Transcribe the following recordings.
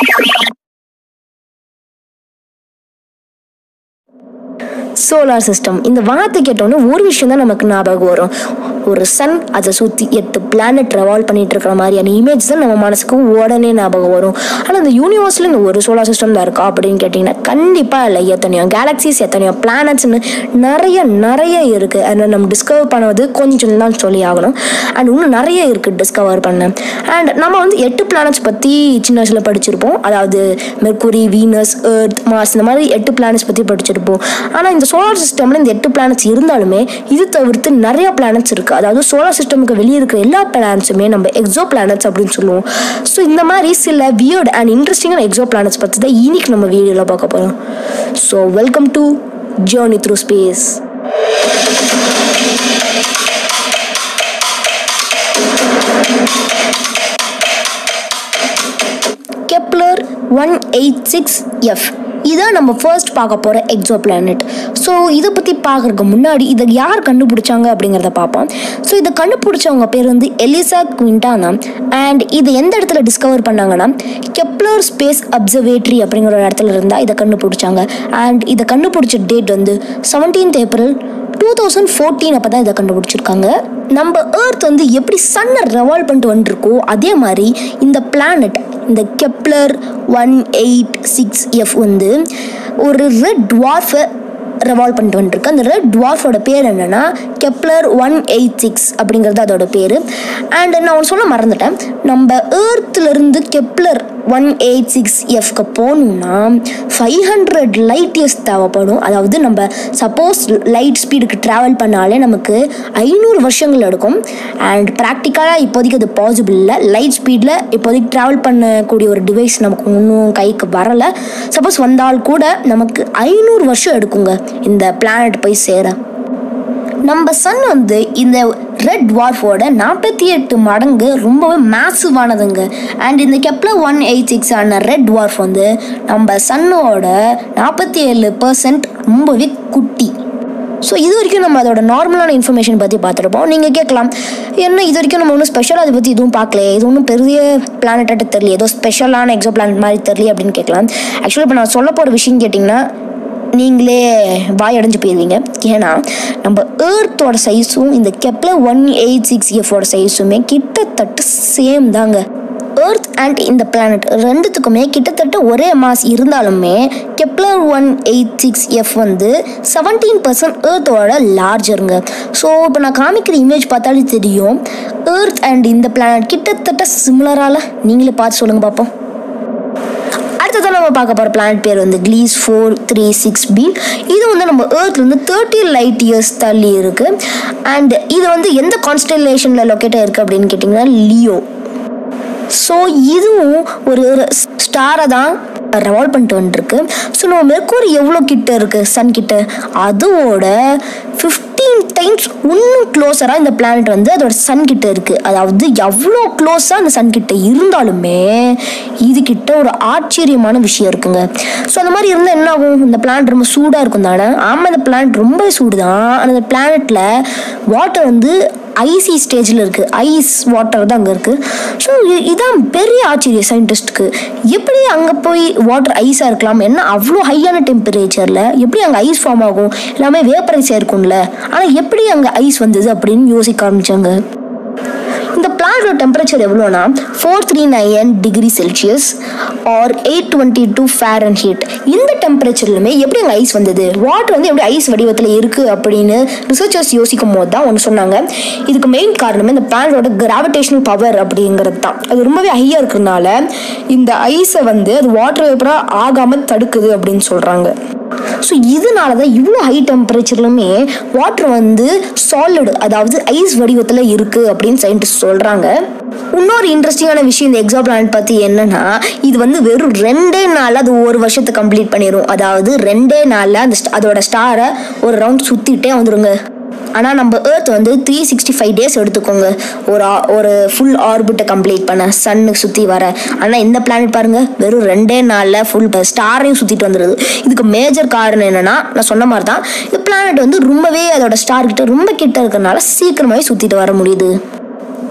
solar system இந்த வார்த்தை கேட்டோன்னே ஒரு விஷயம் தான் நமக்கு ஞாபகம் வரும் ஒரு சன் அதை சுற்றி எட்டு பிளானட் ரெவால்வ் பண்ணிட்டு இருக்கிற மாதிரியான இமேஜ் தான் நம்ம மனசுக்கு உடனே ஞாபகம் வரும் ஆனால் இந்த யூனிவர்ஸில் இந்த ஒரு சோலார் சிஸ்டம் தான் இருக்கா அப்படின்னு கேட்டிங்கன்னா கண்டிப்பாக இல்லை எத்தனையோ கேலக்சிஸ் எத்தனையோ பிளானட்ஸ்னு நிறைய நிறைய இருக்குது அதை நம்ம டிஸ்கவர் பண்ணுவது கொஞ்சம் தான் சொல்லி ஆகணும் அண்ட் இன்னும் நிறைய இருக்குது டிஸ்கவர் பண்ண அண்ட் நம்ம வந்து எட்டு பிளானட்ஸ் பற்றி சின்ன வயசில் படிச்சிருப்போம் அதாவது மெர்க்குரி வீனஸ் எர்த் மாஸ் இந்த மாதிரி எட்டு பிளானட்ஸ் பற்றி படிச்சிருப்போம் ஆனால் இந்த சோலார் சிஸ்டமில் இந்த எட்டு பிளானட்ஸ் இருந்தாலுமே இது தவிர்த்து நிறைய பிளானட்ஸ் இருக்குது அதாவது சோலார் சிஸ்டமுக்கு வெளியே இருக்கிற எல்லா பிளானட்ஸுமே நம்ம எக்ஸோ பிளானட்ஸ் அப்படின்னு சொல்லுவோம் ஸோ இந்த மாதிரி சில வியர்ட் அண்ட் இன்ட்ரெஸ்டிங்கான எக்ஸோ பிளானட்ஸ் பற்றி தான் இன்னைக்கு நம்ம வீடியோவில் பார்க்க போகிறோம் so welcome to journey through space Kepler one eight six F இதான் நம்ம ஃபர்ஸ்ட் பார்க்க போகிற எக்ஸோ பிளானட் ஸோ இதை பற்றி பார்க்குறதுக்கு முன்னாடி இதை யார் கண்டுபிடிச்சாங்க அப்படிங்கிறத பார்ப்போம் ஸோ இதை கண்டுபிடிச்சவங்க பேர் வந்து எலிசா குவிண்டானா அண்ட் இது எந்த இடத்துல டிஸ்கவர் பண்ணாங்கன்னா கெப்லர் ஸ்பேஸ் அப்சர்வேட்டரி அப்படிங்கிற ஒரு இடத்துல இருந்தால் இதை கண்டுபிடிச்சாங்க அண்ட் இதை கண்டுபிடிச்ச டேட் வந்து seventeenth April two thousand fourteen அப்போ தான் இதை கண்டுபிடிச்சிருக்காங்க நம்ம ஏர்த் வந்து எப்படி சன்னை ரெவால்வ் பண்ணிட்டு வந்துருக்கோ அதே மாதிரி இந்த பிளானட் இந்த Kepler one eight six F வந்து ஒரு ரெட் டுவார்ஃபை ரெவால்வ் பண்ணிட்டு வந்துருக்கு அந்த ரெட் டுவார்ஃபோட பேர் என்னன்னா கெப்லர் ஒன் எயிட் சிக்ஸ் அப்படிங்கிறது அதோட பேர் அண்ட் நான் ஒன்று சொல்ல மறந்துட்டேன் நம்ம ஏர்த்துலேருந்து கெப்லர் ஒன் எயிட் சிக்ஸ் எஃப்க்கு போகணுன்னா ஃபைவ் ஹண்ட்ரட் லைட் இயர்ஸ் தேவைப்படும் அதாவது நம்ம சப்போஸ் லைட் ஸ்பீடுக்கு ட்ராவல் பண்ணாலே நமக்கு ஐநூறு வருஷங்கள் எடுக்கும் அண்ட் ப்ராக்டிக்கலாக இப்போதைக்கு அது பாசிபிள் இல்லை லைட் ஸ்பீடில் இப்போதைக்கு ட்ராவல் பண்ணக்கூடிய ஒரு டிவைஸ் நமக்கு இன்னும் கைக்கு வரலை சப்போஸ் வந்தால் கூட நமக்கு ஐநூறு வருஷம் எடுக்குங்க இந்த பிளானட் போய் சேர நம்ம சன் வந்து இந்த ரெட் டுவார்ஃபோட நாற்பத்தி எட்டு மடங்கு ரொம்பவே மேசிவானதுங்க அண்ட் இந்த கெப்லர் ஒன் எயிட் சிக்ஸ் ஆன ரெட் டுவார்ஃப் வந்து நம்ம சன்னோட நாற்பத்தி ஏழு பர்சன்ட் ரொம்பவே குட்டி ஸோ இது வரைக்கும் நம்ம அதோட நார்மலான இன்ஃபர்மேஷன் பற்றி பார்த்துருப்போம் நீங்கள் கேட்கலாம் என்ன இது வரைக்கும் நம்ம ஒன்றும் ஸ்பெஷலாக அதை பற்றி எதுவும் பார்க்கல இது ஒன்றும் பெரிய பிளானட்டாட்டு தெரியல ஏதோ ஸ்பெஷலான எக்ஸோ பிளானட் மாதிரி தெரியல அப்படின்னு கேட்கலாம் ஆக்சுவலாக இப்போ நான் சொல்ல போகிற விஷயம் கேட்டிங்கன்னா நீங்களே வாய் அடைஞ்சு போயிடுவீங்க ஏன்னா நம்ம ஏர்த்தோட சைஸும் இந்த கெப்லர் ஒன் எயிட் சிக்ஸ் எஃபோட சைஸுமே கிட்டத்தட்ட சேம் தாங்க எர்த் அண்ட் இந்த பிளானட் ரெண்டுத்துக்குமே கிட்டத்தட்ட ஒரே மாஸ் இருந்தாலுமே Kepler one eight six F வந்து செவன்டீன் பர்சன்ட் ஏர்த்தோட லார்ஜருங்க ஸோ இப்போ நான் காமிக்கிற இமேஜ் பார்த்தாலே தெரியும் எர்த் அண்ட் இந்த பிளானட் கிட்டத்தட்ட சிமிலரால நீங்களே பார்த்து சொல்லுங்கள் பார்ப்போம் அடுத்ததான் நம்ம பார்க்க போகிற பிளானட் பேர் வந்து Gliese four three six B இது வந்து நம்ம ஏர்த்லேருந்து தேர்ட்டி லைட் இயர்ஸ் தள்ளி இருக்குது அண்ட் இது வந்து எந்த கான்ஸ்டலேஷனில் லொக்கேட்டாக இருக்குது அப்படின்னு கேட்டிங்கன்னா லியோ ஸோ இதுவும் ஒரு ஸ்டாரை தான் ரெவால்வ் பண்ணிட்டு வந்துருக்கு ஸோ நம்ம மெர்க்கூரி எவ்வளோ கிட்ட இருக்குது சன் கிட்ட அதோட ஃபிஃப்டீன் டைம்ஸ் இன்னும் க்ளோஸராக இந்த பிளானட் வந்து அதோட சன் கிட்ட இருக்குது அதாவது எவ்வளோ க்ளோஸாக அந்த சன் கிட்ட இருந்தாலுமே இது கிட்ட ஒரு ஆச்சரியமான விஷயம் இருக்குங்க ஸோ அந்த மாதிரி இருந்தால் என்ன ஆகும் இந்த பிளானட் ரொம்ப சூடாக இருக்கும் தானே ஆமாம் இந்த பிளானட் ரொம்ப சூடு தான் அந்த பிளானட்டில் வாட்டர் வந்து ஐசி ஸ்டேஜில் இருக்குது ஐஸ் வாட்டர் தான் அங்கே இருக்குது ஸோ இதான் பெரிய ஆச்சரியம் சயின்டிஸ்ட்டுக்கு எப்படி அங்கே போய் வாட்டர் ஐஸாக இருக்கலாம் என்ன அவ்வளோ ஹையான டெம்பரேச்சரில் எப்படி அங்கே ஐஸ் ஃபார்ம் ஆகும் எல்லாமே வேப்பரைஸாக இருக்கும்ல ஆனால் எப்படி அங்கே ஐஸ் வந்தது அப்படின்னு யோசிக்க ஆரம்பிச்சாங்க இந்த பிளானோட டெம்பரேச்சர் எவ்வளோனா four three nine degree Celsius or eight twenty two ஃபேர் அண்ட் ஹீட் இந்த டெம்பரேச்சர்லுமே எப்படி அங்கே ஐஸ் வந்தது வாட்டர் வந்து எப்படி ஐஸ் வடிவத்தில் இருக்குது அப்படின்னு ரிசர்ச்சர்ஸ் யோசிக்கும் போது தான் ஒன்று சொன்னாங்க இதுக்கு மெயின் காரணமே இந்த பிளானோட கிராவிடேஷனல் பவர் அப்படிங்கிறது தான் அது ரொம்பவே ஹையாக இருக்கிறதுனால இந்த ஐஸை வந்து அது வாட்டர் வேப்பராக ஆகாமல் தடுக்குது அப்படின்னு சொல்கிறாங்க ஸோ இதனால தான் இவ்வளோ ஹை டெம்பரேச்சர்லுமே வாட்டர் வந்து சாலிடு அதாவது ஐஸ் வடிவத்தில் இருக்குது அப்படின்னு சயின்டிஸ்ட் சொல்கிறாங்க இன்னொரு இன்ட்ரெஸ்டிங்கான விஷயம் இந்த எக்ஸா பிளானட் பற்றி என்னன்னா இது வந்து வெறும் ரெண்டே நாளில் அது ஒரு வருஷத்தை கம்ப்ளீட் பண்ணிடும் அதாவது ரெண்டே நாளில் அந்த st- அதோட ஸ்டாரை ஒரு ரவுண்ட் சுற்றிட்டே வந்துடுங்க ஆனால் நம்ம ஏர்த் வந்து த்ரீ சிக்ஸ்டி ஃபைவ் டேஸ் எடுத்துக்கோங்க ஒரு ஆ- ஒரு ஃபுல் ஆர்பிட்டை கம்ப்ளீட் பண்ண சன்னுக்கு சுற்றி வர ஆனால் இந்த பிளானட் பாருங்கள் வெறும் ரெண்டே நாளில் ஃபுல் ஸ்டாரையும் சுற்றிட்டு வந்துடுது இதுக்கு மேஜர் காரணம் என்னன்னா நான் சொன்ன மாதிரி தான் இந்த பிளானட் வந்து ரொம்பவே அதோட ஸ்டார் கிட்ட ரொம்ப கிட்ட இருக்கிறனால சீக்கிரமாகவே சுற்றிட்டு வர முடியுது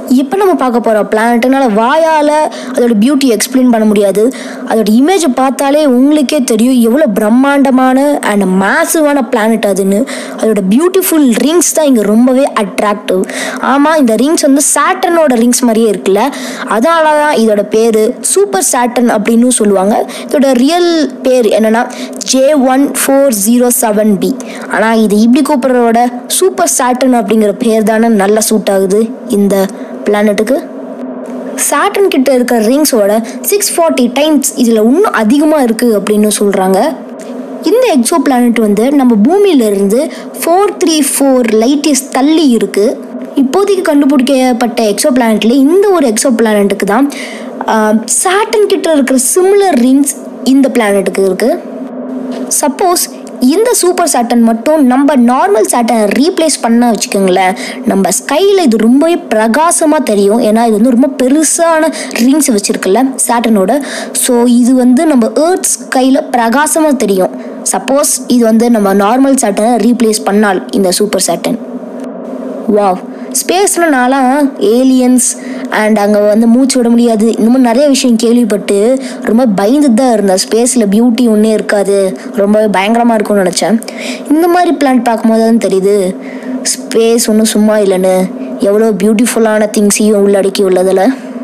இப்போ நம்ம பார்க்க போகிற பிளானட்னால வாயால் அதோட பியூட்டி எக்ஸ்பிளைன் பண்ண முடியாது அதோட இமேஜை பார்த்தாலே உங்களுக்கே தெரியும் எவ்வளோ பிரம்மாண்டமான அண்ட் மேசிவான பிளானட் அதுன்னு அதோட பியூட்டிஃபுல் ரிங்ஸ் தான் இங்கே ரொம்பவே அட்ராக்டிவ் ஆமாம் இந்த ரிங்ஸ் வந்து சாட்டனோட ரிங்ஸ் மாதிரியே இருக்குல்ல அதனால தான் இதோட பேர் சூப்பர் சாட்டன் அப்படின்னு சொல்லுவாங்க இதோட ரியல் பேர் என்னன்னா J one four zero seven B ஆனால் இது இப்படி கூப்பிட்றதோட சூப்பர் சாட்டன் அப்படிங்கிற பேர் தானே நல்லா சூட் ஆகுது இந்த பிளானட்டுக்கு சாட்டன் கிட்ட இருக்கிற ரிங்ஸோட சிக்ஸ் ஃபார்ட்டி டைம்ஸ் இதில் இன்னும் அதிகமாக இருக்குது அப்படின்னு சொல்கிறாங்க இந்த எக்ஸோ பிளானட் வந்து நம்ம பூமியிலிருந்து four three four light years தள்ளி இருக்குது இப்போதைக்கு கண்டுபிடிக்கப்பட்ட எக்ஸோ பிளானட்ல இந்த ஒரு எக்ஸோ பிளானட்டுக்கு தான் சாட்டன் கிட்ட இருக்கிற சிமிலர் ரிங்ஸ் இந்த பிளானட்டுக்கு இருக்குது சப்போஸ் இந்த சூப்பர் சாட்டன் மட்டும் நம்ம நார்மல் சாட்டனை ரீப்ளேஸ் பண்ண வச்சுக்கோங்களேன் நம்ம ஸ்கையில் இது ரொம்பவே பிரகாசமாக தெரியும் ஏன்னா இது வந்து ரொம்ப பெருசான ரிங்ஸ் வச்சுருக்குல்ல சாட்டனோட ஸோ இது வந்து நம்ம ஏர்த் ஸ்கையில் பிரகாசமாக தெரியும் சப்போஸ் இது வந்து நம்ம நார்மல் சாட்டனை ரீப்ளேஸ் பண்ணால் இந்த சூப்பர் சாட்டன் வாவ் ஸ்பேஸில் நான்லாம் ஏலியன்ஸ் அண்ட் அங்கே வந்து மூச்சு விட முடியாது இந்த மாதிரி நிறைய விஷயம் கேள்விப்பட்டு ரொம்ப பயந்து தான் இருந்தேன் ஸ்பேஸில் பியூட்டி ஒன்றே இருக்காது ரொம்ப பயங்கரமாக இருக்கும்னு நினச்சேன் இந்த மாதிரி பிளான் பார்க்கும்போது தான் தெரியுது ஸ்பேஸ் ஒன்றும் சும்மா இல்லைன்னு எவ்வளோ பியூட்டிஃபுல்லான திங்ஸையும் உள்ளடக்கி உள்ளதில்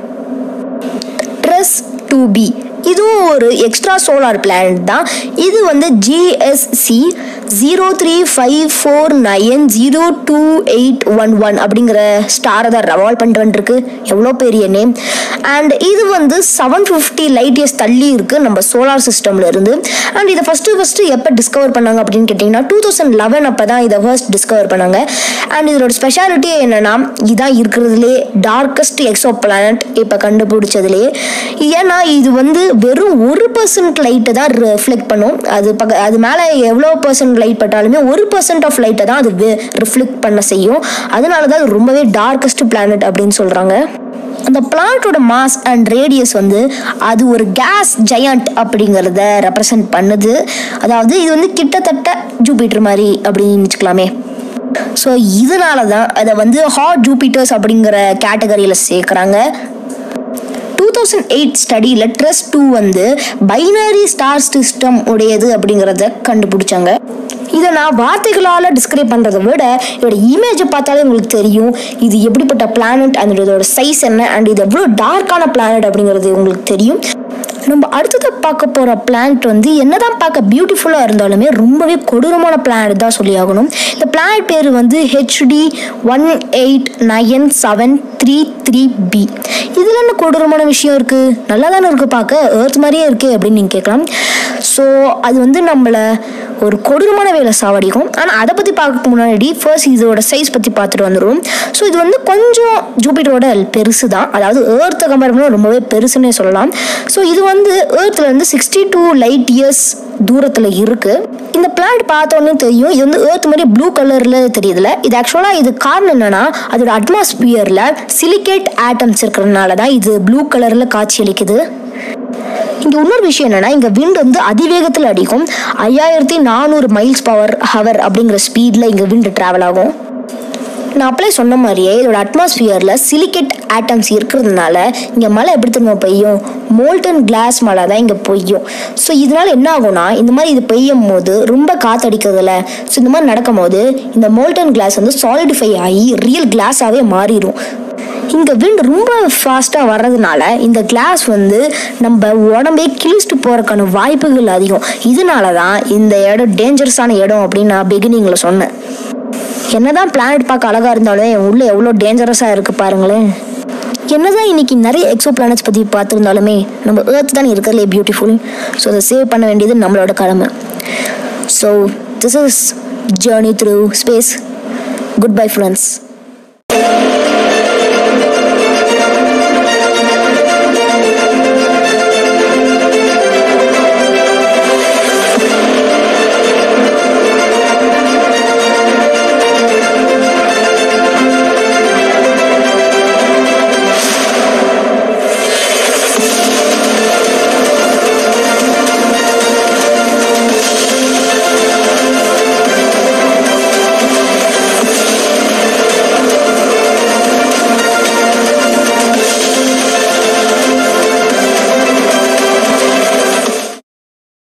ட்ரெஸ் டூ பி இதுவும் ஒரு எக்ஸ்ட்ரா சோலார் பிளானட் தான் இது வந்து GSC zero three five four nine zero two eight one one அப்படிங்கிற ஸ்டாரை தான் ரவால் பண்ணிட்டு வந்துருக்கு எவ்வளோ பெரிய நேம் அண்ட் இது வந்து செவன் ஃபிஃப்டி லைட் இயர்ஸ் தள்ளி இருக்குது நம்ம சோலார் சிஸ்டமில் இருந்து அண்ட் இதை ஃபஸ்ட்டு ஃபஸ்ட்டு எப்போ டிஸ்கவர் பண்ணாங்க அப்படின்னு கேட்டிங்கன்னா டூ தௌசண்ட் லெவன் அப்போ தான் இதை ஃபர்ஸ்ட் டிஸ்கவர் பண்ணாங்க அண்ட் இதோட ஸ்பெஷாலிட்டி என்னென்னா இதான் இருக்கிறதுலே டார்க்கஸ்ட் எக்ஸோ பிளானட் இப்போ கண்டுபிடிச்சதுலே ஏன்னா இது வந்து வெறும் ஒரு பர்சன்ட் லைட்டை தான் ரிஃப்ளெக்ட் பண்ணும் அது பக்க அது மேலே எவ்வளோ பர்சன்ட் லைட் பட்டாலுமே ஒரு பர்சன்ட் ஆஃப் லைட்டை தான் அது ரிஃப்ளெக்ட் பண்ண செய்யும் அதனால தான் அது ரொம்பவே டார்க்கஸ்ட் பிளானட் அப்படின்னு சொல்கிறாங்க அந்த பிளானட்டோட மாஸ் அண்ட் ரேடியஸ் வந்து அது ஒரு கேஸ் ஜெயண்ட் அப்படிங்கிறத ரெப்ரசன்ட் பண்ணுது அதாவது இது வந்து கிட்டத்தட்ட ஜூபிட்டர் மாதிரி அப்படின்னு வச்சுக்கலாமே ஸோ இதனால தான் அதை வந்து ஹாட் ஜூபிட்டர்ஸ் அப்படிங்கிற கேட்டகரியில் சேர்க்குறாங்க டூ தௌசண்ட் எயிட் ஸ்டடியில் ட்ரெஸ் டூ வந்து பைனரி ஸ்டார் சிஸ்டம் உடையது அப்படிங்கிறத கண்டுபிடிச்சாங்க இதை நான் வார்த்தைகளால் டிஸ்கிரைப் பண்ணுறதை விட இதோட இமேஜை பார்த்தாலே உங்களுக்கு தெரியும் இது எப்படிப்பட்ட பிளானட் அண்ட் இதோட சைஸ் என்ன அண்ட் இது எவ்வளோ டார்க்கான பிளானட் அப்படிங்கிறது உங்களுக்கு தெரியும் நம்ம அடுத்தது பார்க்க போகிற பிளானட் வந்து என்னதான் பார்க்க பியூட்டிஃபுல்லாக இருந்தாலுமே ரொம்பவே கொடூரமான பிளானட் தான் சொல்லி ஆகணும் இந்த பிளானட் பேர் வந்து HD one eight nine seven three three B இதில் என்ன கொடூரமான விஷயம் இருக்குது நல்லா தானே இருக்குது பார்க்க ஏர்த் மாதிரியே இருக்கே அப்படின்னு நீங்கள் கேட்கலாம் ஸோ அது வந்து நம்மளை ஒரு கொடூரமான வேலை சாவடிக்கும் ஆனால் அதை பற்றி பார்க்க முன்னாடி ஃபர்ஸ்ட் இதோட சைஸ் பற்றி பார்த்துட்டு வந்துடும் ஸோ இது வந்து கொஞ்சம் ஜூபிட்டரோட பெருசு தான் அதாவது ஏர்த்தை கம்பேர் பண்ணால் ரொம்பவே பெருசுன்னே சொல்லலாம் ஸோ இது வந்து ஏர்த்தில் இருந்து சிக்ஸ்டி டூ லைட் இயர்ஸ் தூரத்தில் இருக்குது இந்த பிளான்ட் பார்த்தோன்னே தெரியும் இது வந்து ஏர்த் மாதிரி ப்ளூ கலரில் தெரியுதுல இது ஆக்சுவலாக இது காரணம் என்னன்னா அதோட அட்மாஸ்பியரில் சிலிகேட் ஆட்டம்ஸ் இருக்கிறதுனால தான் இது ப்ளூ கலரில் காட்சி அளிக்குது இங்கே இன்னொரு விஷயம் என்னன்னா இங்கே விண்ட் வந்து அதிவேகத்தில் அடிக்கும் ஐயாயிரத்தி நானூறு மைல்ஸ் பவர் ஹவர் அப்படிங்கிற ஸ்பீடில் இங்கே விண்ட் ட்ராவல் ஆகும் நான் அப்ளை சொன்ன மாதிரியே இதோட அட்மாஸ்பியரில் சிலிக்கேட் ஆட்டம்ஸ் இருக்கிறதுனால இங்கே மழை எப்படி திரும்ப பெய்யும் மோல்டன் கிளாஸ் மழை தான் இங்கே பெய்யும் ஸோ இதனால என்ன ஆகும்னா இந்த மாதிரி இது பெய்யும் போது ரொம்ப காத்தடிக்கிறதுல ஸோ இந்த மாதிரி நடக்கும் போது இந்த மோல்டன் கிளாஸ் வந்து சாலிடிஃபை ஆகி ரியல் கிளாஸாகவே மாறிடும் இங்கே விண்ட் ரொம்ப ஃபாஸ்ட்டாக வர்றதுனால இந்த கிளாஸ் வந்து நம்ம உடம்பே கிழிச்சிட்டு போகிறதுக்கான வாய்ப்புகள் அதிகம் இதனால தான் இந்த இடம் டேஞ்சரஸான இடம் அப்படின்னு நான் பிகினிங்கில் சொன்னேன் என்னதான் பிளானட் பார்க்க அழகாக இருந்தாலும் என் உள்ள எவ்வளோ டேஞ்சரஸாக இருக்குது பாருங்களேன் என்னதான் இன்னைக்கு நிறைய எக்ஸோ பிளானட்ஸ் பற்றி பார்த்துருந்தாலுமே நம்ம ஏர்த் தான் இருக்கிறதுலே பியூட்டிஃபுல் ஸோ அதை சேவ் பண்ண வேண்டியது நம்மளோட கடமை so this is journey through space goodbye friends